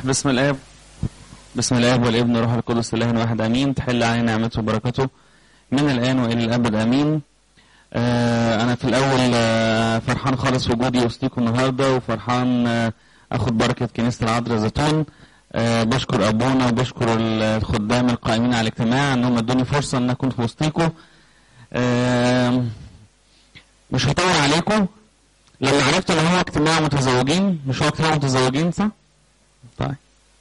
بسم الاب بسم الاب والابن والروح القدس اله واحد امين تحل علينا نعمته وبركته من الان والى الابد امين آه انا في الاول آه فرحان خالص وجودي وسطيكم النهارده وفرحان آه اخد بركه كنيسه العذراء زيتون آه بشكر ابونا وبشكر الخدام القائمين على الاجتماع انهم ادوني فرصه ان اكون في وسطيكم آه مش هطول عليكم لما عرفت ان هو اجتماع متزوجين مش هو اجتماع متزوجين صح؟ طيب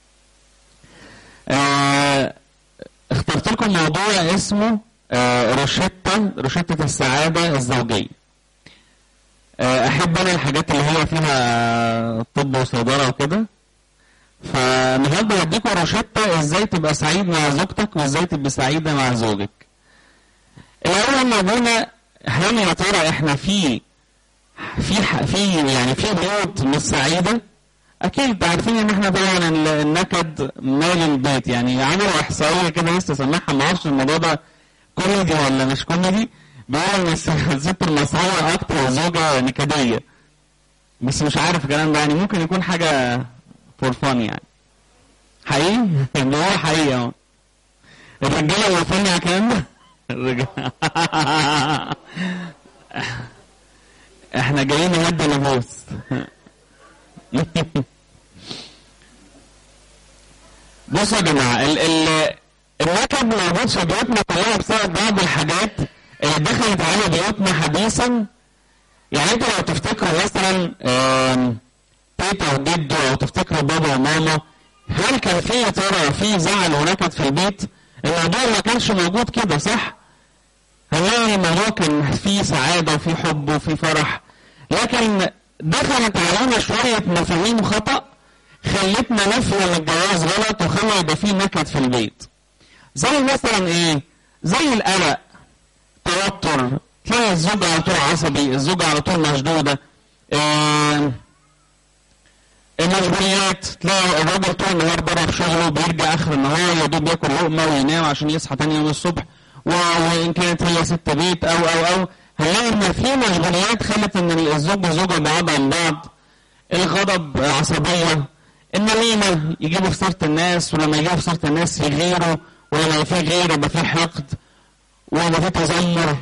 آه اخترت لكم موضوع اسمه آه روشتة روشتة السعادة الزوجية آه أحب أنا الحاجات اللي هي فيها طب وصيدلة وكده فالنهارده هديكم روشتة ازاي تبقى سعيد مع زوجتك وازاي تبقى سعيدة مع زوجك. الأول موضوعنا هل يا ترى احنا في في في يعني في بيوت مش سعيده اكيد عارفين ان احنا طبعا النكد مال البيت يعني عملوا احصائيه كده لسه سامعها ما اعرفش الموضوع ده كوميدي ولا مش كوميدي بيقول ان الست المصريه اكتر زوجه نكديه بس مش عارف الكلام ده يعني ممكن يكون حاجه فور فان يعني حقيقي اللي هو حقيقي اهو الرجاله موافقين على الكلام ده الرجاله احنا جايين نهدي نفوس بصوا يا جماعه ال ال النكد موجود في بيوتنا كلها بسبب بعض الحاجات اللي دخلت على بيوتنا حديثا يعني انتوا لو تفتكروا مثلا تيتا وجدو او تفتكروا بابا وماما هل كان في يا ترى في زعل ونكد في البيت؟ الموضوع ما كانش موجود كده صح؟ هنلاقي الموضوع كان فيه سعادة وفيه حب وفيه فرح لكن دخلت علينا شوية مفاهيم خطأ خلتنا نفهم الجواز غلط وخلى يبقى فيه نكد في البيت. زي مثلا ايه؟ زي القلق توتر تلاقي الزوج على طول عصبي، الزوجة على طول مشدودة. آه المشغوليات تلاقي الراجل طول النهار بره في شغله بيرجع اخر النهار يا دوب ياكل لقمه وينام عشان يصحى تاني يوم الصبح وان كانت هي ست بيت او او او هنلاقي ان في مشغوليات خلت ان الزوج والزوجه بعاد عن بعض الغضب عصبيه النميمه يجيبوا في سيره الناس ولما يجيبوا في سيره الناس يغيروا ولما في غير يبقى في حقد ويبقى في تذمر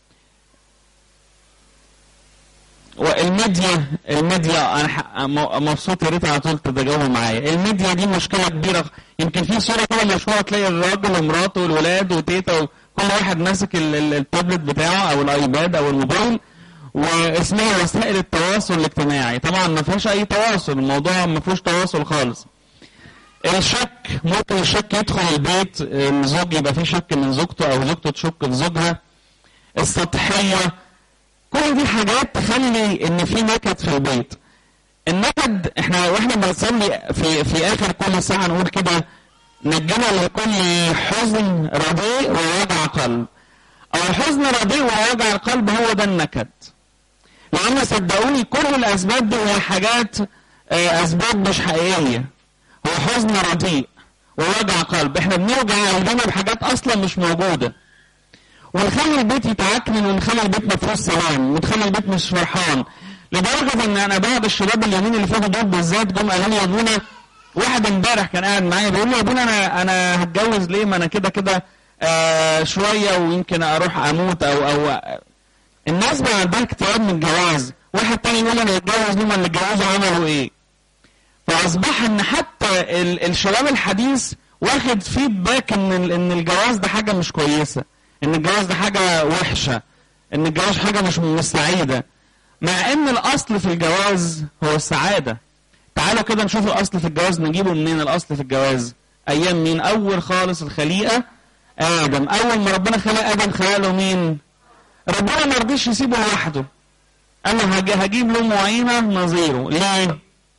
والميديا الميديا انا مبسوط يا ريت على طول تتجاوبوا معايا الميديا دي مشكله كبيره يمكن في صوره كده مشهوره تلاقي الراجل ومراته والولاد وتيتا كل واحد ماسك التابلت بتاعه او الايباد او الموبايل واسمها وسائل التواصل الاجتماعي طبعا ما فيهاش اي تواصل الموضوع ما فيهوش تواصل خالص الشك ممكن الشك يدخل البيت الزوج يبقى فيه شك من زوجته او زوجته تشك في زوجها السطحيه كل دي حاجات تخلي ان في نكد في البيت النكد احنا واحنا بنصلي في في اخر كل ساعه نقول كده نجنا لكل حزن رديء ووجع قلب او حزن رديء ووجع القلب هو ده النكد لان صدقوني كل الاسباب دي هي حاجات اسباب مش حقيقيه هو حزن رديء ووجع قلب احنا بنوجع قلبنا بحاجات اصلا مش موجوده ونخلي البيت يتعكنن ونخلي البيت ما فيهوش سلام ونخلي البيت مش فرحان لدرجه ان انا بعض الشباب اليومين اللي فاتوا دول بالذات جم قالوا لي يا ابونا واحد امبارح كان قاعد معايا بيقول لي يا ابونا انا انا هتجوز ليه ما انا كده كده آه شويه ويمكن اروح اموت او او الناس بقى عندها اكتئاب من الجواز واحد تاني يقول انا هتجوز ليه ما اللي اتجوزوا عملوا ايه فاصبح ان حتى الشباب الحديث واخد فيدباك ان ان الجواز ده حاجه مش كويسه ان الجواز ده حاجه وحشه ان الجواز حاجه مش مش سعيده مع ان الاصل في الجواز هو السعاده تعالوا كده نشوف الاصل في الجواز نجيبه منين الاصل في الجواز ايام مين اول خالص الخليقه ادم اول ما ربنا خلق ادم خلق له مين ربنا ما رضيش يسيبه لوحده قال له هجيب له معينه نظيره ليه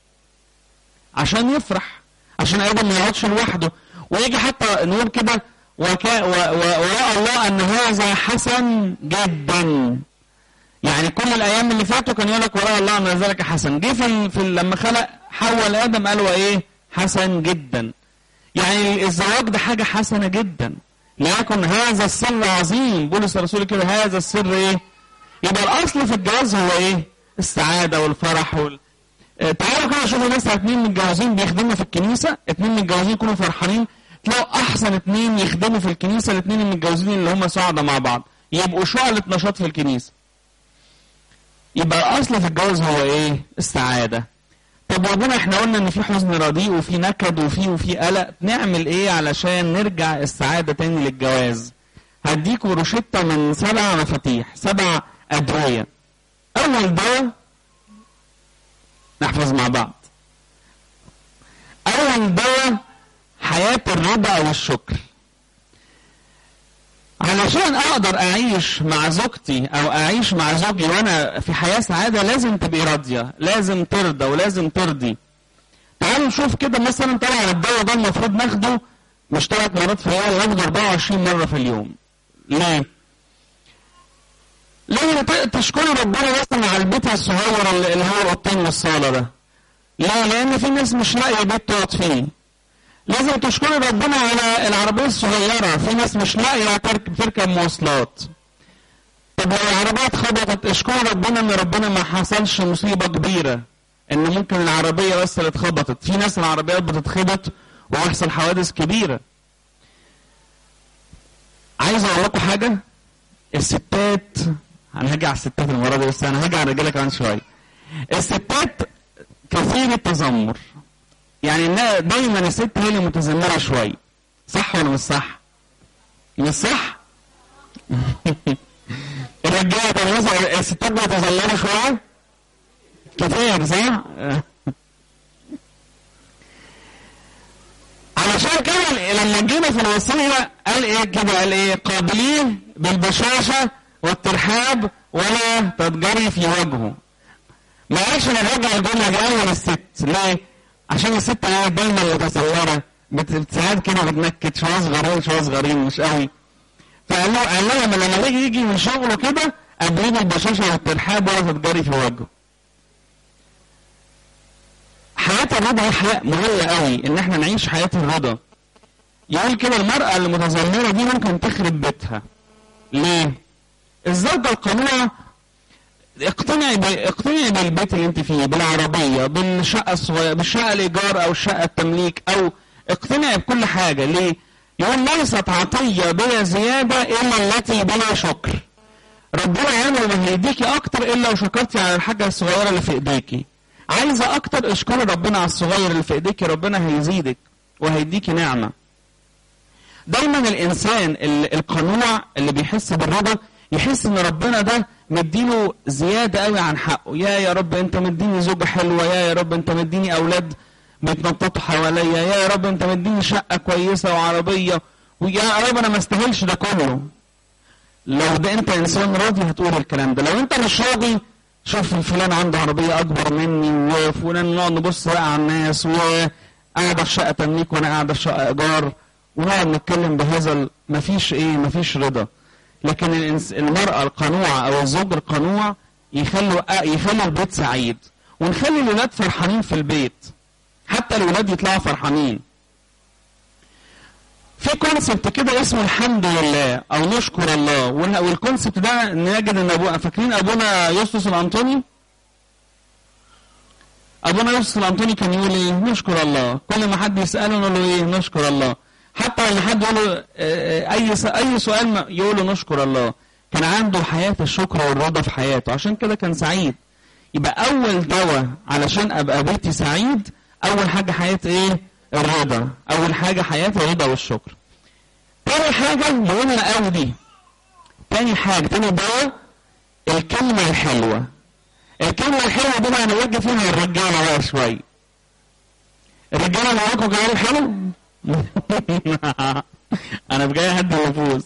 عشان يفرح عشان ادم ما يقعدش لوحده ويجي حتى نقول كده وكا وراى الله ان هذا حسن جدا يعني كل الايام اللي فاتوا كان يقول لك وراء الله ان ذلك حسن جه في, في لما خلق حواء لادم قال ايه حسن جدا يعني الزواج ده حاجه حسنه جدا ليكن هذا السر عظيم بولس الرسول كده هذا السر ايه يبقى الاصل في الجواز هو ايه السعاده والفرح وال... آه، تعالوا كده شوفوا مثلا اتنين متجوزين بيخدموا في الكنيسه اتنين متجوزين يكونوا فرحانين تلاقوا احسن اتنين يخدموا في الكنيسه الاتنين المتجوزين اللي هم سعداء مع بعض يبقوا شعلة نشاط في الكنيسه يبقى الاصل في الجواز هو ايه السعاده طب ربنا احنا قلنا ان في حزن رديء وفي نكد وفي وفي قلق نعمل ايه علشان نرجع السعاده تاني للجواز هديكوا روشته من سبع مفاتيح سبع ادويه اول دواء نحفظ مع بعض اول دواء حياه الرضا او الشكر علشان اقدر اعيش مع زوجتي او اعيش مع زوجي وانا في حياه سعاده لازم تبقي راضيه لازم ترضى ولازم ترضي تعالوا نشوف كده مثلا طبعا الدواء ده المفروض ناخده مش ثلاث مرات في اليوم ناخده 24 مره في اليوم ليه؟ ليه ت- تشكري ربنا مثلا على البيت الصغير اللي اللي هو الاوضتين والصاله ده ليه؟ لان في ناس مش لاقيه بيت تقعد فيه لازم تشكري ربنا على العربية الصغيرة في ناس مش لاقية تركب تركب مواصلات طب لو العربية اتخبطت اشكري ربنا ان ربنا ما حصلش مصيبة كبيرة ان ممكن العربية بس اللي اتخبطت في ناس العربيات بتتخبط ويحصل حوادث كبيرة عايز اقول لكم حاجة الستات انا هاجي على الستات المرة دي بس انا هاجي على الرجالة كمان شوية الستات كثير التذمر يعني إنها دايما الست هي اللي متذمره شويه صح ولا مش صح؟ مش صح؟ الرجاله طب مثلا الستات بيتذمروا شويه كتير صح؟ علشان كده لما جينا في الوصيه قال ايه كده قال ايه قابلين بالبشاشه والترحاب ولا تتجري في وجهه ما قالش ان الراجل الجمله دي اول الست ليه؟ عشان الست هي دايما متسوره بت- ساعات كده بتنكد شويه صغيرين شويه صغيرين مش قوي فقال له قال لها لما لما يجي يجي من شغله كده قابلين البشاشه والترحاب ولا تتجري في وجهه حياة الرضا هي حياة مهمة قوي ان احنا نعيش حياة الرضا يقول كده المرأة المتذمرة دي ممكن تخرب بيتها ليه؟ الزوجة القنوعة اقتنعي ب... اقتنعي بالبيت اللي انت فيه بالعربيه بالشقه الصغيره بالشقه الايجار او الشقه التمليك او اقتنعي بكل حاجه ليه؟ يقول ليست عطيه بلا زياده الا التي بلا شكر. ربنا عمره ما هيديكي اكتر الا لو شكرتي على الحاجه الصغيره اللي في ايديكي. عايزه اكتر اشكري ربنا على الصغير اللي في ايديكي ربنا هيزيدك وهيديكي نعمه. دايما الانسان ال- القنوع اللي بيحس بالرضا يحس ان ربنا ده مديله زياده قوي عن حقه يا يا رب انت مديني زوجه حلوه يا يا رب انت مديني اولاد بيتنططوا حواليا يا يا رب انت مديني شقه كويسه وعربيه ويا رب انا ما استاهلش ده كله لو ده انت انسان راضي هتقول الكلام ده لو انت مش راضي شوف فلان عنده عربيه اكبر مني وفلان نقعد نبص بقى على الناس وقاعده في شقه تمليك وانا قاعده في شقه ايجار ونقعد نتكلم بهذا ال- مفيش ايه مفيش رضا لكن الإنس- المرأة القنوعة أو الزوج القنوع يخلوا يخلي البيت سعيد ونخلي الولاد فرحانين في البيت حتى الولاد يطلعوا فرحانين في كونسبت كده اسمه الحمد لله او نشكر الله وال- والكونسبت ده نجد ان ابونا فاكرين ابونا يوسف الانطوني ابونا يوسف الانطوني كان يقول ايه نشكر الله كل ما حد يساله نقول له ايه نشكر الله حتى لما حد يقول له آه، آه، اي س- اي سؤال ما- يقول له نشكر الله كان عنده حياه الشكر والرضا في حياته عشان كده كان سعيد يبقى اول دواء علشان ابقى بيتي سعيد اول حاجه حياه ايه الرضا اول حاجه حياه الرضا والشكر تاني حاجه مهمه قوي دي تاني حاجه تاني دواء الكلمه الحلوه الكلمه الحلوه دي بقى نوجه فيها الرجاله بقى شويه الرجاله اللي معاكم كلام حلو انا بجاي اهدي النفوس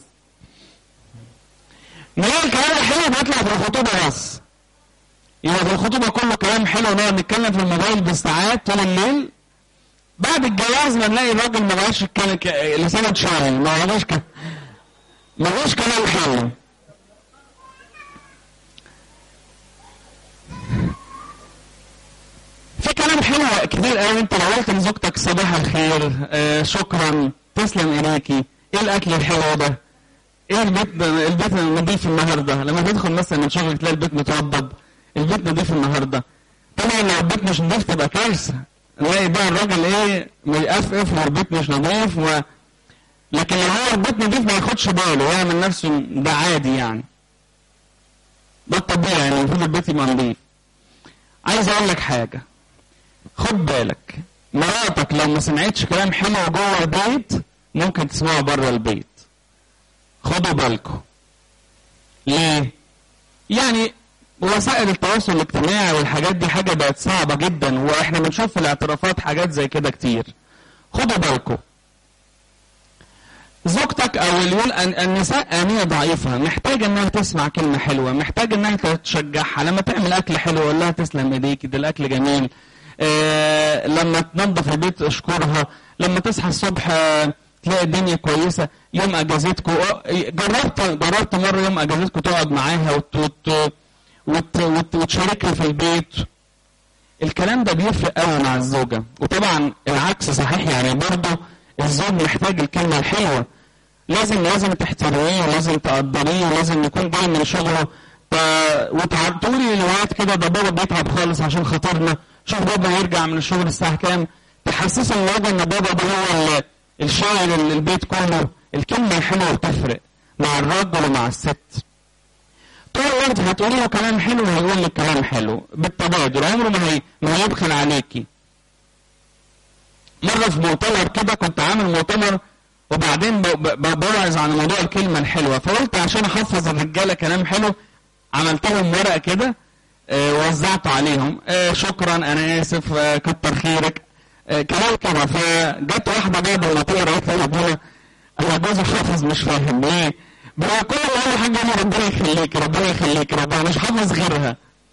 ما هو الكلام الحلو بيطلع في الخطوبه بس يبقى في الخطوبه كله كلام حلو نقعد نتكلم في الموبايل بالساعات طول الليل بعد الجواز ما نلاقي الراجل ما بقاش يتكلم ك- لسانه اتشال ما بقاش ك... ما بقاش كلام حلو في كلام حلو كتير قوي انت لو قلت لزوجتك صباح الخير آه شكرا تسلم اليكي ايه الاكل الحلو ده ايه البيت البيت نضيف النهارده لما تدخل مثلا من شغلك تلاقي البيت متوضب البيت نضيف النهارده طبعا لو البيت مش نضيف تبقى كارثه نلاقي بقى الراجل ايه ميقفقف والبيت مش نضيف و... لكن لو هو البيت نضيف ما ياخدش باله يعمل نفسه ده عادي يعني ده الطبيعي يعني المفروض البيت يبقى نضيف عايز اقول لك حاجه خد بالك مراتك لو ما سمعتش كلام حلو جوه البيت ممكن تسمعه بره البيت خدوا بالكم ليه يعني وسائل التواصل الاجتماعي والحاجات دي حاجه بقت صعبه جدا واحنا بنشوف في الاعترافات حاجات زي كده كتير خدوا بالكم زوجتك او اليول النساء انيه ضعيفه محتاجه انها تسمع كلمه حلوه محتاجه انها تشجعها لما تعمل اكل حلو ولا لها تسلم ايديك ده الاكل جميل آه لما تنظف البيت اشكرها لما تصحى الصبح آه تلاقي الدنيا كويسه يوم اجازتكم جربت جربت مره يوم اجازتكم تقعد معاها وت وت وت وت وتشاركها في البيت الكلام ده بيفرق قوي مع الزوجه وطبعا العكس صحيح يعني برضه الزوج محتاج الكلمه الحلوه لازم لازم تحترميه ولازم تقدريه ولازم يكون جاي من شغله ف... وتقولي للولاد كده ده بابا بيتعب خالص عشان خاطرنا شوف بابا يرجع من الشغل الساعه كام تحسسه الولاد ان بابا ده هو الشايل البيت كله الكلمه الحلوه بتفرق مع الراجل ومع الست طول الوقت هتقولي له كلام حلو وهيقول لك كلام حلو بالتبادل عمره ما هي ما هيبخل عليكي مرة في مؤتمر كده كنت عامل مؤتمر وبعدين بوعظ عن موضوع الكلمة الحلوة فقلت عشان أحفظ الرجالة كلام حلو عملت لهم ورقة كده آه وزعته عليهم آه شكرا أنا آسف آه كتر خيرك كلام كده فجت واحدة بعد المؤتمر قالت لي يا ابونا أنا جوزي حافظ مش فاهم ليه؟ بقى كل ما أقول حاجة أنا ربنا يخليك ربنا يخليك ربنا مش حافظ غيرها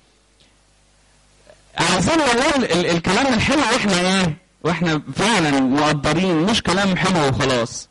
عايزين نقول الكلام الحلو احنا ايه؟ واحنا فعلا مقدرين مش كلام حلو وخلاص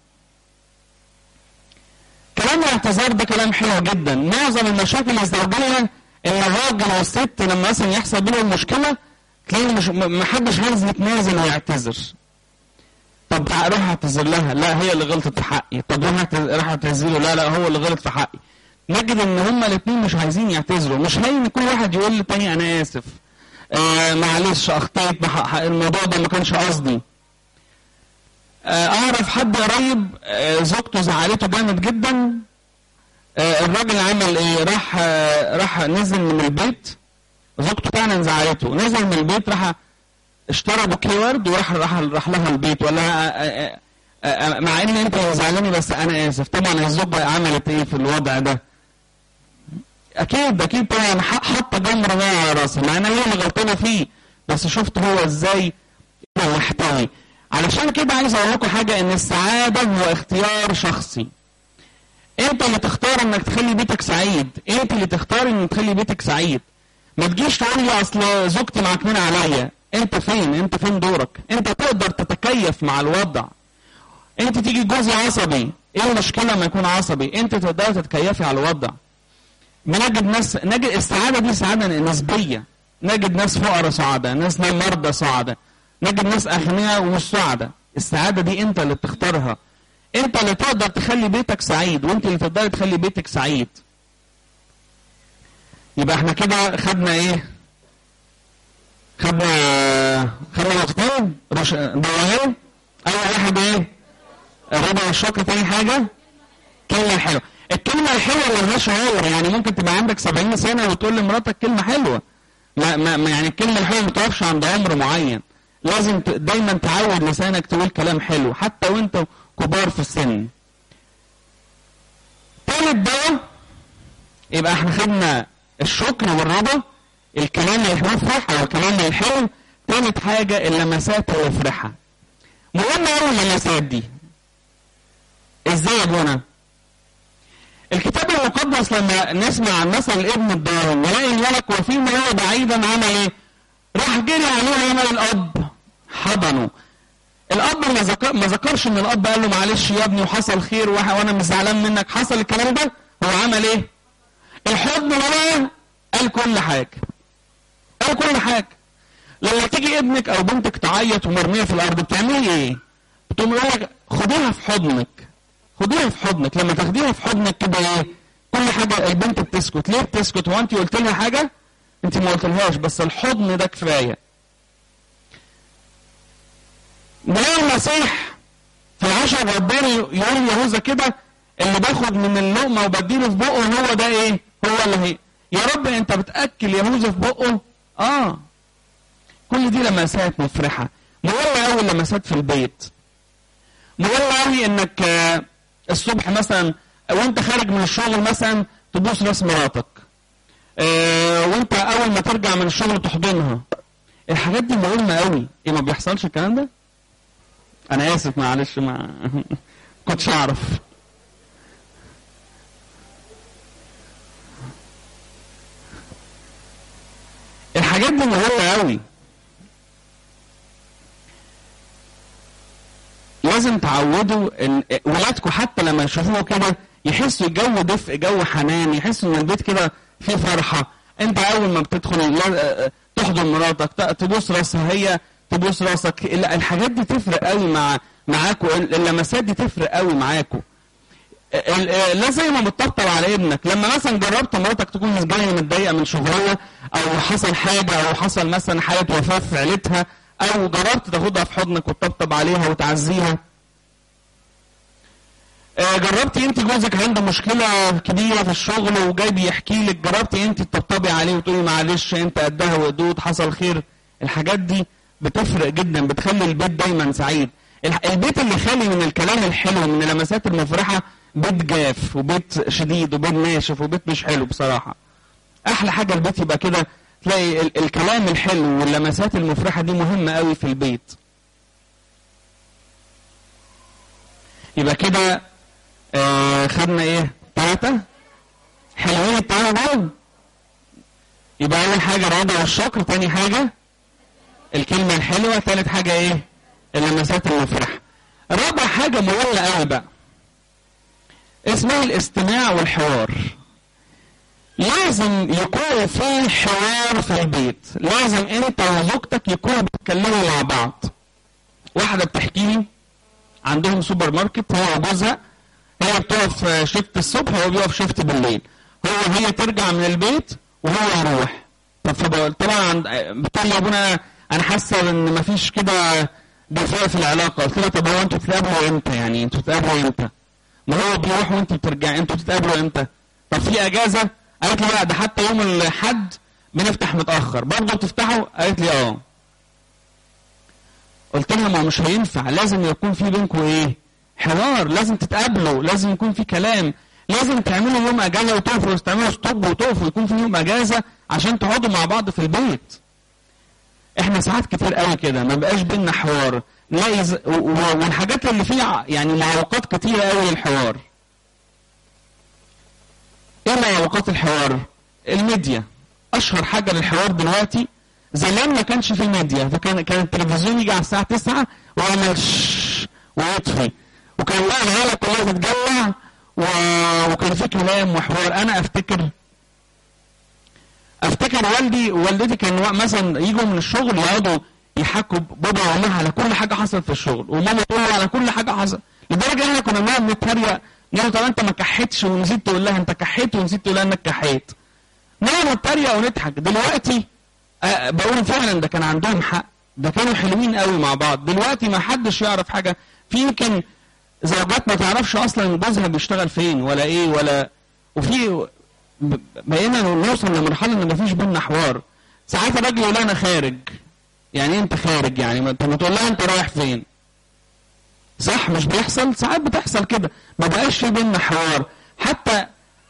كلام الاعتذار ده كلام حلو جدا معظم المشاكل الزوجيه ان الراجل والست لما مثلا يحصل بينهم مشكله تلاقي مش محدش عايز يتنازل ويعتذر طب روح اعتذر لها لا هي اللي غلطت في حقي طب روح اعتذر له لا لا هو اللي غلط في حقي نجد ان هما الاثنين مش عايزين يعتذروا مش هين كل واحد يقول للتاني انا اسف آه معلش اخطيت الموضوع ده ما كانش قصدي آه اعرف حد قريب آه زوجته زعلته جامد جدا آه الراجل عمل ايه راح آه راح نزل من البيت زوجته فعلا زعلته نزل من البيت راح اشترى بوكيه ورد وراح راح راح لها البيت ولا آه آه مع ان انت زعلاني بس انا اسف طبعا الزوجه عملت ايه في الوضع ده اكيد اكيد طبعا حاطه جمره بقى على راسها مع ان هي اللي غلطانه فيه بس شفت هو ازاي محتوي علشان كده عايز اقول لكم حاجه ان السعاده هو اختيار شخصي انت اللي تختار انك تخلي بيتك سعيد انت اللي تختار انك تخلي بيتك سعيد ما تجيش تقول لي اصل زوجتي معكنه عليا انت فين انت فين دورك انت تقدر تتكيف مع الوضع انت تيجي جوزي عصبي ايه المشكله لما يكون عصبي انت تقدر تتكيفي على الوضع بنجد ناس نجد السعاده دي سعاده نسبيه نجد ناس فقراء سعداء ناس مرضى سعداء نجد ناس اغنياء ومش سعداء السعاده دي انت اللي بتختارها انت اللي تقدر تخلي بيتك سعيد وانت اللي تقدر تخلي بيتك سعيد يبقى احنا كده خدنا ايه خدنا خدنا نقطتين رش... دواهين اول واحد ايه الرضا والشكر تاني حاجه كلمه حلوه الكلمة الحلوة ملهاش عمر يعني ممكن تبقى عندك 70 سنة وتقول لمراتك كلمة حلوة ما ما يعني الكلمة الحلوة ما تقفش عند عمر معين لازم دايما تعود لسانك تقول كلام حلو حتى وانت كبار في السن تالت دواء يبقى احنا خدنا الشكر والرضا الكلام اللي يفرح او الكلام الحلو تالت حاجة اللمسات المفرحة مهمة قوي اللمسات دي ازاي يا بونا؟ الكتاب المقدس لما نسمع عن مثل الابن الضال نلاقي الملك وفيما هو بعيدا عمل ايه؟ راح جري عليه عمل الاب حضنه الاب ما ذكر ما ذكرش ان الاب قال له معلش يا ابني وحصل خير وانا مش زعلان منك حصل الكلام ده هو عمل ايه؟ الحضن بقى قال كل حاجه قال كل حاجه لما تيجي ابنك او بنتك تعيط ومرميه في الارض بتعملي ايه؟ بتقوم يقول لك خديها في حضنك خديها في حضنك لما تاخديها في حضنك كده ايه كل حاجه البنت بتسكت ليه بتسكت هو انت قلت لها حاجه انت ما قلتلهاش بس الحضن ده كفايه نلاقي المسيح في العشر ربنا يقول يهوذا كده اللي باخد من اللقمه وبديله في بقه هو ده ايه؟ هو اللي هي يا رب انت بتاكل يهوذا في بقه؟ اه كل دي لمسات مفرحه مهمه قوي اللمسات في البيت مهم قوي انك آه، الصبح مثلا وانت خارج من الشغل مثلا تبوس راس مراتك آه، وانت اول ما ترجع من الشغل تحضنها الحاجات دي مهمه قوي ايه ما بيحصلش الكلام ده انا اسف معلش ما كنتش اعرف الحاجات دي مهمه قوي لازم تعودوا ان ولادكم حتى لما يشوفوه كده يحسوا جو دفء جو حنان يحسوا ان البيت كده فيه فرحه انت اول ما بتدخل لا- تحضن مراتك ت- تبوس راسها هي تبوس راسك ال- الحاجات دي تفرق قوي مع معاكم ال- اللمسات دي تفرق قوي معاكم ال- ال- لا زي ما بتطبطب على ابنك لما مثلا جربت مراتك تكون جايه متضايقه من شغلها او حصل حاجه او حصل مثلا حاله وفاه في عيلتها او جربت تاخدها في حضنك وتطبطب عليها وتعزيها آه، جربتي انت جوزك عنده مشكله كبيره في الشغل وجاي بيحكي لك جربتي انت تطبطبي عليه وتقولي معلش انت قدها وقدود حصل خير الحاجات دي بتفرق جدا بتخلي البيت دايما سعيد الح- البيت اللي خالي من الكلام الحلو من اللمسات المفرحه بيت جاف وبيت شديد وبيت ناشف وبيت مش حلو بصراحه احلى حاجه البيت يبقى كده تلاقي ال- الكلام الحلو واللمسات المفرحه دي مهمه قوي في البيت يبقى كده آه خدنا ايه ثلاثة حلوين التلاتة دول يبقى أول حاجة الرضا والشكر تاني حاجة الكلمة الحلوة تالت حاجة ايه اللمسات المفرحة رابع حاجة مهمة قوي بقى اسمها الاستماع والحوار لازم يكون في حوار في البيت لازم انت وزوجتك يكونوا بيتكلموا مع بعض واحدة بتحكي لي عندهم سوبر ماركت هو وجوزها هي بتقف شفت الصبح وهو بيقف شفت بالليل هو هي ترجع من البيت وهو يروح طب فبقول طبعا عند- بتقول لي يا ابونا انا حاسه ان مفيش كده دفاع في العلاقه قلت لها طب هو انتوا بتتقابلوا امتى يعني انتوا بتتقابلوا امتى ما هو بيروح وانت بترجعي انتوا بتتقابلوا امتى طب في اجازه قالت لي لا ده حتى يوم الاحد بنفتح متاخر برضه بتفتحوا قالت لي اه قلت لها ما هو مش هينفع لازم يكون في بينكم ايه حوار لازم تتقابلوا لازم يكون في كلام لازم تعملوا يوم اجازه وتقفوا تعملوا ستوب وتقفوا يكون في يوم اجازه عشان تقعدوا مع بعض في البيت احنا ساعات كتير قوي كده ما بقاش بينا حوار نلاقي ز... و... و- والحاجات اللي فيها يعني معوقات كتيره قوي للحوار ايه معوقات الحوار الميديا اشهر حاجه للحوار دلوقتي زمان ما كانش في ميديا فكان كان التلفزيون يجي على الساعه 9 ويعمل شش ويطفي وكان بقى العيله كلها تتجمع و... وكان في كلام وحوار انا افتكر افتكر والدي ووالدتي كانوا مثلا يجوا من الشغل يقعدوا يحكوا بابا وماما على كل حاجه حصلت في الشغل وماما تقول له على كل حاجه حصلت لدرجه احنا كنا بنقعد نتريق نقول طب انت ما كحيتش ونسيت تقول لها انت كحيت ونسيت تقول لها انك كحيت نقعد نتريق ونضحك دلوقتي آه، بقول فعلا ده كان عندهم حق ده كانوا حلوين قوي مع بعض دلوقتي ما حدش يعرف حاجه في يمكن زوجات ما تعرفش اصلا جوزها بيشتغل فين ولا ايه ولا وفي ب- بقينا نوصل لمرحله ان مفيش بينا حوار ساعات الراجل يقول انا خارج يعني إيه انت خارج يعني ما انت ما تقول لها انت رايح فين صح مش بيحصل ساعات بتحصل كده ما بقاش في بينا حوار حتى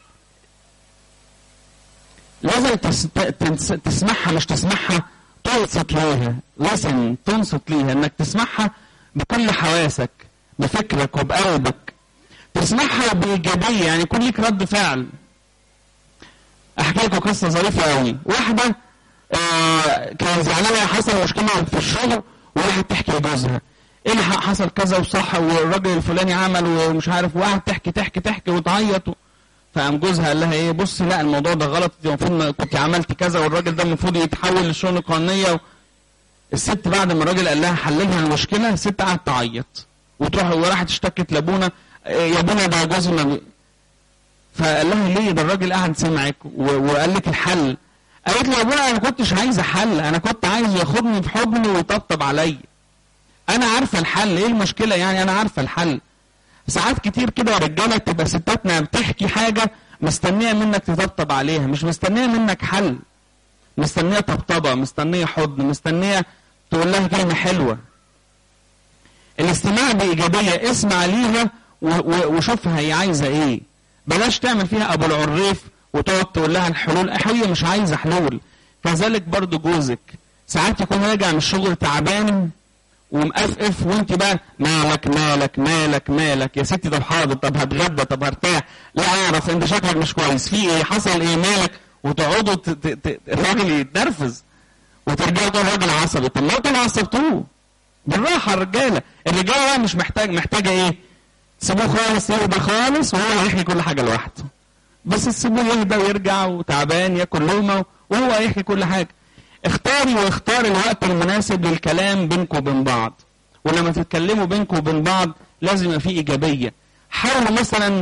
لازم تس... تنس... تسمعها مش تسمعها تنصت ليها لازم تنصت ليها انك تسمعها بكل حواسك بفكرك وبقلبك تسمعها بايجابيه يعني يكون ليك رد فعل احكي لكم قصه ظريفه قوي واحده آه كان زعلانه حصل مشكله في الشغل وراحت تحكي لجوزها ايه اللي حصل كذا وصح والراجل الفلاني عمل ومش عارف وقعدت تحكي تحكي تحكي وتعيط و... فقام جوزها قال لها ايه بصي لا الموضوع ده غلط انت المفروض ما كنت عملت كذا والراجل ده المفروض يتحول للشؤون القانونيه و... الست بعد ما الراجل قال لها حللها المشكله الست قعدت تعيط وتروح وراحت اشتكت لابونا إيه يا ابونا ده جوزي ما بي... فقال لها ليه ده الراجل قعد سمعك و... وقال لك الحل قالت لي يا ابويا انا كنتش عايزه حل انا كنت عايز ياخدني في حضنه ويطبطب عليا انا عارفه الحل ايه المشكله يعني انا عارفه الحل ساعات كتير كده يا رجاله تبقى ستاتنا بتحكي حاجه مستنيه منك تطبطب عليها مش مستنيه منك حل مستنيه طبطبه مستنيه حضن مستنيه تقول لها كلمه حلوه الاستماع بايجابيه اسمع ليها وشوفها هي عايزه ايه بلاش تعمل فيها ابو العريف وتقعد تقول لها الحلول هي مش عايزه حلول كذلك برضو جوزك ساعات يكون راجع من الشغل تعبان ومقفقف وانت بقى مالك مالك مالك مالك يا ستي طب حاضر طب هتغدى طب هرتاح لا اعرف انت شكلك مش كويس في ايه حصل ايه مالك وتقعدوا الراجل يتنرفز وترجعوا تقول راجل عصبي طب ما انتوا عصبتوه بالراحه الرجاله الرجاله مش محتاج محتاجه ايه سيبوه خالص يهدى خالص وهو هيحكي كل حاجه لوحده بس تسيبوه يهدى ويرجع وتعبان ياكل لقمه وهو هيحكي كل حاجه اختاري واختار الوقت المناسب للكلام بينكم وبين بعض ولما تتكلموا بينكم وبين بعض لازم يبقى في ايجابيه حاولوا مثلا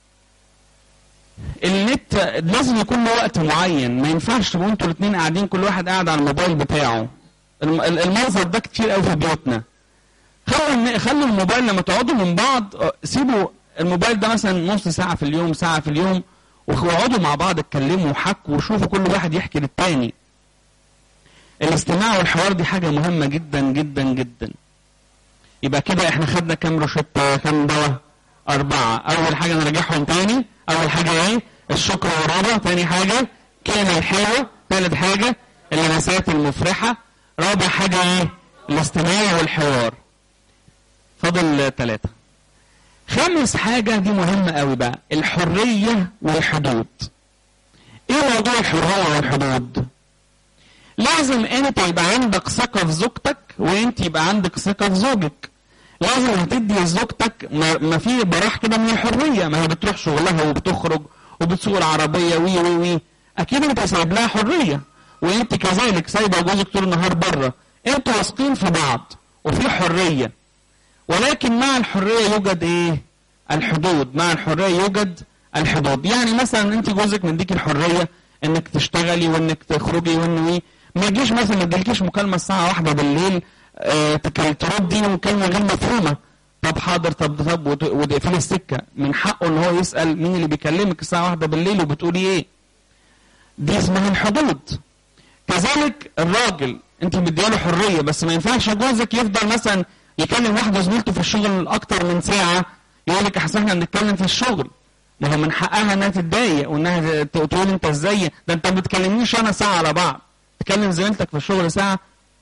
النت لازم يكون له وقت معين ما ينفعش تبقوا انتوا الاثنين قاعدين كل واحد قاعد على الموبايل بتاعه المنظر ده كتير قوي في بيوتنا خلوا خلوا الموبايل لما تقعدوا من بعض سيبوا الموبايل ده مثلا نص ساعه في اليوم ساعه في اليوم واقعدوا مع بعض اتكلموا وحكوا وشوفوا كل واحد يحكي للتاني الاستماع والحوار دي حاجة مهمة جدا جدا جدا يبقى كده احنا خدنا كام روشتة كام دواء أربعة أول حاجة نراجعهم تاني أول حاجة إيه الشكر والرضا تاني حاجة كلمة الحلوة ثالث حاجة اللمسات المفرحة رابع حاجة إيه الاستماع والحوار فاضل ثلاثة خامس حاجة دي مهمة قوي بقى الحرية والحدود ايه موضوع الحرية والحدود لازم انت يبقى عندك ثقة في زوجتك وانت يبقى عندك ثقة في زوجك لازم هتدي لزوجتك ما في براح كده من الحرية ما هي بتروح شغلها وبتخرج وبتسوق العربية وي وي وي اكيد انت سايب لها حرية وانت كذلك سايبه جوزك طول النهار بره انتوا واثقين في بعض وفي حرية ولكن مع الحرية يوجد ايه الحدود مع الحرية يوجد الحدود يعني مثلا انت جوزك مديك الحرية انك تشتغلي وانك تخرجي وانه ايه ما يجيش مثلا ما تجيلكيش مكالمة الساعة واحدة بالليل آه تردي مكالمة غير مفهومة طب حاضر طب طب وتقفلي السكة من حقه ان هو يسأل مين اللي بيكلمك الساعة واحدة بالليل وبتقولي ايه دي اسمها الحدود كذلك الراجل انت مدياله حرية بس ما ينفعش جوزك يفضل مثلا يكلم واحدة زميلته في الشغل اكتر من ساعة يقول لك احسن احنا بنتكلم في الشغل ما هو من حقها انها تتضايق وانها تقول انت ازاي ده انت ما بتكلمنيش انا ساعة على بعض تكلم زميلتك في الشغل ساعة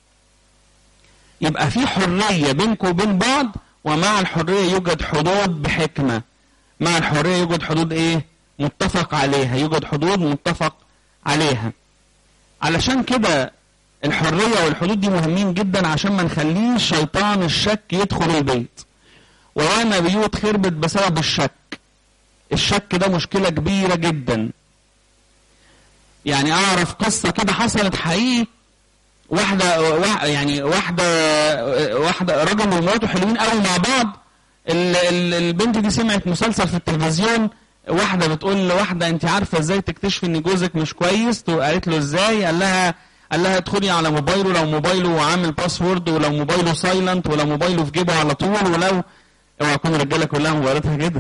يبقى في حرية بينكم وبين بعض ومع الحرية يوجد حدود بحكمة مع الحرية يوجد حدود ايه متفق عليها يوجد حدود متفق عليها علشان كده الحرية والحدود دي مهمين جدا عشان ما نخليش شيطان الشك يدخل البيت وياما بيوت خربت بسبب الشك الشك ده مشكلة كبيرة جدا يعني اعرف قصة كده حصلت حقيقي واحدة يعني واحدة واحدة راجل ومراته حلوين قوي مع بعض البنت دي سمعت مسلسل في التلفزيون واحدة بتقول لواحدة انت عارفة ازاي تكتشفي ان جوزك مش كويس قالت له ازاي قال لها قال لها ادخلي على موبايله لو موبايله عامل باسورد ولو موبايله سايلنت ولو موبايله في جيبه على طول ولو اوعى يكون الرجاله كلها موبايلاتها كده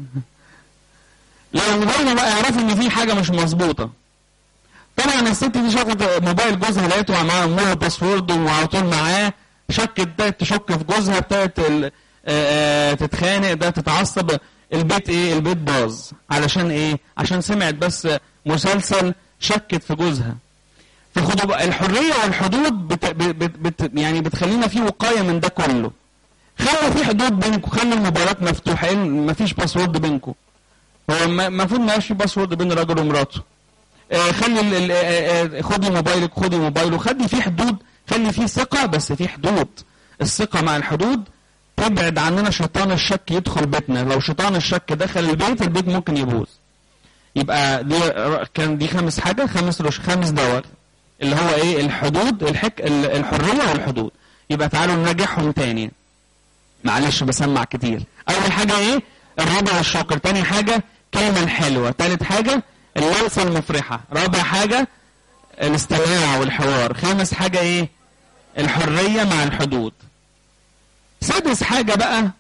لو موبايله بقى يعرفوا ان في حاجه مش مظبوطه طبعا الست دي شافت موبايل جوزها لقيته معاه معاه باسورد وعلى طول معاه شكت ده تشك في جوزها ابتدت تتخانق ده تتعصب البيت ايه البيت باظ علشان ايه عشان سمعت بس مسلسل شكت في جوزها فخدوا بقى الحريه والحدود بت بت بت يعني بتخلينا في وقايه من ده كله خلوا في حدود بينكم خلوا الموبايلات مفتوحه ما فيش باسورد بينكم هو المفروض ما يبقاش في باسورد بين الراجل ومراته آه خلي آه خدي موبايلك خدي موبايله خلي في حدود خلي في ثقه بس في حدود الثقه مع الحدود تبعد عننا شيطان الشك يدخل بيتنا لو شيطان الشك دخل البيت البيت ممكن يبوظ يبقى دي كان دي خامس حاجه خامس رش خامس دور اللي هو ايه الحدود الحك الحريه والحدود يبقى تعالوا نراجعهم تاني معلش بسمع كتير اول حاجه ايه الرضا والشكر تاني حاجه كلمه الحلوه تالت حاجه اللمسه المفرحه رابع حاجه الاستماع والحوار خامس حاجة ايه الحرية مع الحدود سادس حاجة بقى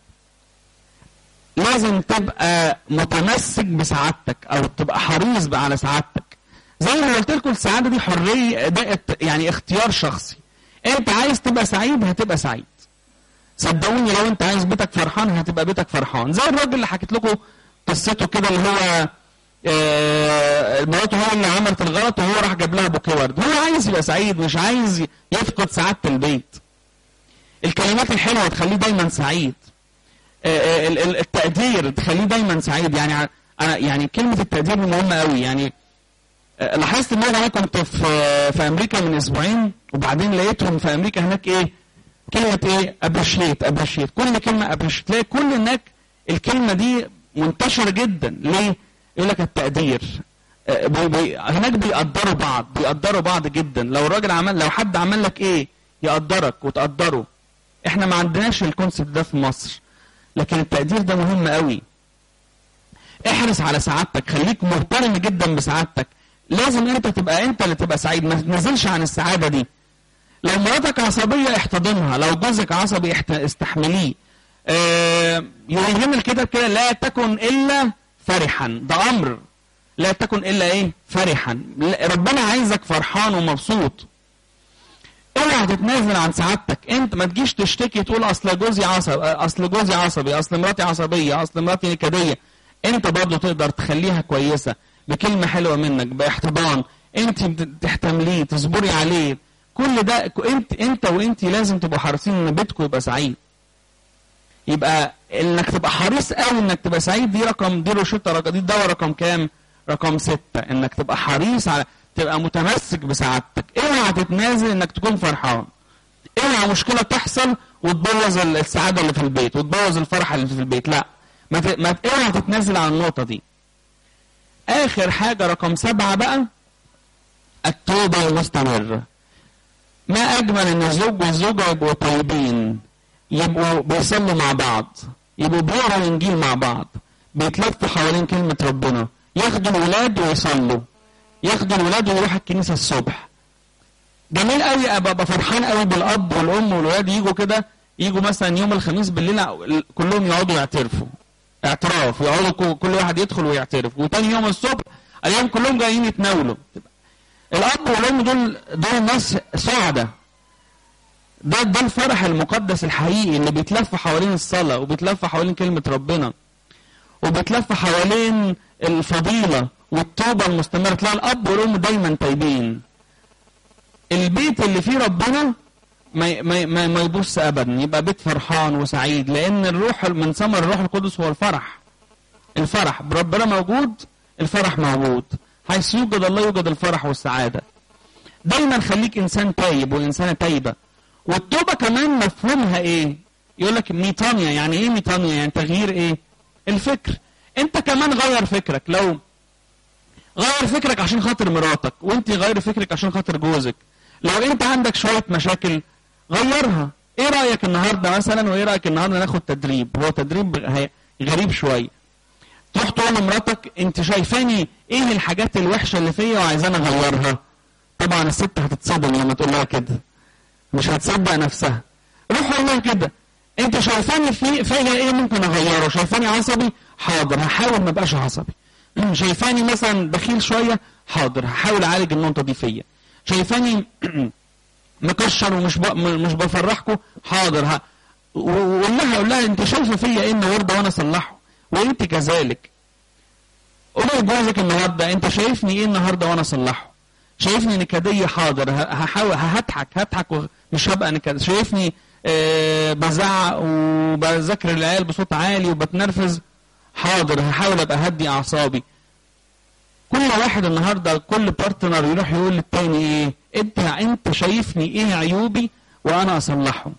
لازم تبقى متمسك بسعادتك او تبقى حريص بقى على سعادتك زي ما قلت لكم السعادة دي حرية ده يعني اختيار شخصي انت عايز تبقى سعيد هتبقى سعيد صدقوني لو انت عايز بيتك فرحان هتبقى بيتك فرحان زي الراجل اللي حكيت لكم قصته كده اللي هو آه، مراته هو اللي عملت الغلط وهو راح جاب لها بوكيه ورد هو عايز يبقى سعيد مش عايز يفقد سعاده البيت الكلمات الحلوه تخليه دايما سعيد آه، ال- ال- التقدير تخليه دايما سعيد يعني ع- انا يعني كلمه التقدير دي مهمه قوي يعني آه، لاحظت ان انا كنت في في امريكا من اسبوعين وبعدين لقيتهم في امريكا هناك ايه كلمه ايه ابريشيت ابريشيت كل كلمه ابريشيت تلاقي كل هناك الكلمه دي منتشره جدا ليه يقول لك التقدير آه، بي بي هناك بيقدروا بعض بيقدروا بعض جدا لو الراجل عمل لو حد عمل لك ايه يقدرك وتقدره احنا ما عندناش الكونسيبت ده في مصر لكن التقدير ده مهم قوي احرص على سعادتك خليك مهتم جدا بسعادتك لازم انت تبقى انت اللي تبقى سعيد ما تنزلش عن السعاده دي لو مراتك عصبيه احتضنها لو جوزك عصبي احت... استحمليه آه يوهمل كده كده لا تكن الا فرحا ده امر لا تكن الا ايه فرحا لا- ربنا عايزك فرحان ومبسوط اوعى تتنازل عن سعادتك انت ما تجيش تشتكي تقول اصل جوزي عصبي اصل جوزي عصبي اصل مراتي عصبيه اصل مراتي نكديه انت برضه تقدر تخليها كويسه بكلمه حلوه منك باحتضان انت بت- تحتمليه تصبري عليه كل ده ك- انت انت وانت لازم تبقوا حريصين ان بيتكم يبقى سعيد يبقى انك تبقى حريص قوي انك تبقى سعيد دي رقم دي روشته رقم دي الدواء رقم كام؟ رقم ستة انك تبقى حريص على تبقى متمسك بسعادتك اوعى تتنازل انك تكون فرحان اوعى مشكله تحصل وتبوظ ال- السعاده اللي في البيت وتبوظ الفرحه اللي في البيت لا ما ت- ما ت- اوعى تتنازل عن النقطه دي اخر حاجه رقم سبعة بقى التوبه المستمره ما اجمل ان الزوج والزوجه يبقوا طيبين يبقوا بيصلوا مع بعض يبقوا بيقروا الانجيل مع بعض بيتلفوا حوالين كلمه ربنا ياخدوا الولاد ويصلوا ياخدوا الولاد ويروحوا الكنيسه الصبح جميل قوي ابقى أبقى فرحان قوي بالاب والام والولاد يجوا كده يجوا مثلا يوم الخميس بالليل كلهم يقعدوا يعترفوا اعتراف يقعدوا كو- كل واحد يدخل ويعترف وتاني يوم الصبح ايام كلهم جايين يتناولوا الاب والام دول دول ناس سعداء ده ده الفرح المقدس الحقيقي اللي بيتلف حوالين الصلاه وبيتلف حوالين كلمه ربنا وبيتلف حوالين الفضيله والتوبه المستمره تلاقي الاب والام دايما تايبين البيت اللي فيه ربنا ما ما ما, ما يبص ابدا يبقى بيت فرحان وسعيد لان الروح من ثمر الروح القدس هو الفرح الفرح ربنا موجود الفرح موجود حيث يوجد الله يوجد الفرح والسعاده دايما خليك انسان تايب وانسانه تايبه والتوبه كمان مفهومها ايه يقول لك ميطانيا يعني ايه ميطانيا يعني تغيير ايه الفكر انت كمان غير فكرك لو غير فكرك عشان خاطر مراتك وانت غير فكرك عشان خاطر جوزك لو انت عندك شويه مشاكل غيرها ايه رايك النهارده مثلا وايه رايك النهارده ناخد تدريب هو تدريب هي- غريب شويه تروح تقول لمراتك انت شايفاني ايه الحاجات الوحشه اللي فيا وعايزاني اغيرها طبعا الست هتتصدم لما تقول لها كده مش هتصدق نفسها روح قول لها كده انت شايفاني في فيا ايه ممكن اغيره شايفاني عصبي حاضر هحاول ما ابقاش عصبي شايفاني مثلا بخيل شويه حاضر هحاول اعالج النقطه دي فيا شايفاني مكشر ومش ب... م- مش بفرحكم حاضر ها و- وقول لها قول لها انت شايفه فيا ايه النهارده وانا اصلحه وانت كذلك قولي لجوزك النهارده انت شايفني ايه النهارده وانا اصلحه شايفني نكديه حاضر ه- هحاول هضحك هضحك ومش هبقى نكد شايفني آه بزعق وبذاكر العيال بصوت عالي وبتنرفز حاضر هحاول ابقى هدي اعصابي كل واحد النهارده كل بارتنر يروح يقول للتاني ايه انت انت شايفني ايه عيوبي وانا اصلحهم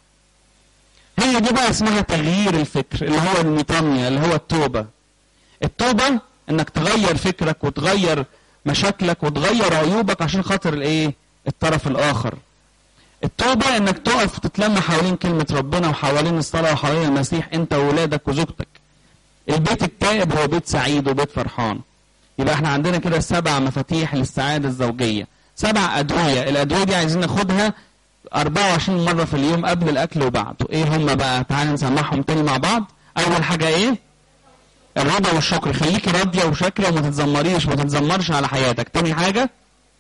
هي دي بقى اسمها تغيير الفكر اللي هو الميطانيا اللي هو التوبه التوبه انك تغير فكرك وتغير مشاكلك وتغير عيوبك عشان خاطر الايه الطرف الاخر التوبه انك تقف تتلم حوالين كلمه ربنا وحوالين الصلاه وحوالين المسيح انت وولادك وزوجتك البيت التائب هو بيت سعيد وبيت فرحان يبقى احنا عندنا كده سبع مفاتيح للسعاده الزوجيه سبع ادويه الادويه دي عايزين ناخدها 24 مره في اليوم قبل الاكل وبعده ايه هم بقى تعالى نسمعهم تاني مع بعض اول حاجه ايه الرضا والشكر خليكي راضيه وشاكره وما تتذمريش ما تتذمرش على حياتك تاني حاجه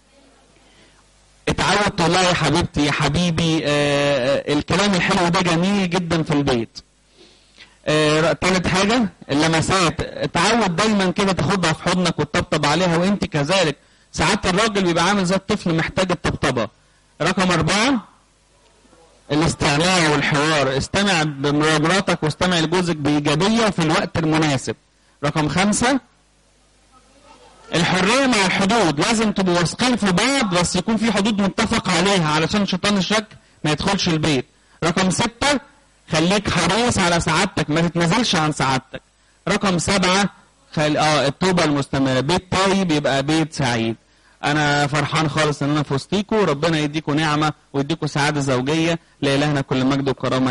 اتعود تقول لها يا حبيبتي يا حبيبي آه الكلام الحلو ده جميل جدا في البيت آه تالت حاجة اللمسات اتعود دايما كده تاخدها في حضنك وتطبطب عليها وانت كذلك ساعات الراجل بيبقى عامل زي الطفل محتاج الطبطبة رقم أربعة الاستعلاء والحوار استمع بمراتك واستمع لجوزك بإيجابية في الوقت المناسب رقم خمسة الحرية مع الحدود لازم تبقوا واثقين في بعض بس يكون في حدود متفق عليها علشان شيطان الشك ما يدخلش البيت رقم ستة خليك حريص على سعادتك ما تتنازلش عن سعادتك رقم سبعة خل... اه التوبة المستمرة بيت طيب يبقى بيت سعيد انا فرحان خالص ان انا في وسطيكوا ربنا يديكوا نعمة ويديكوا سعادة زوجية لإلهنا كل مجد وكرامة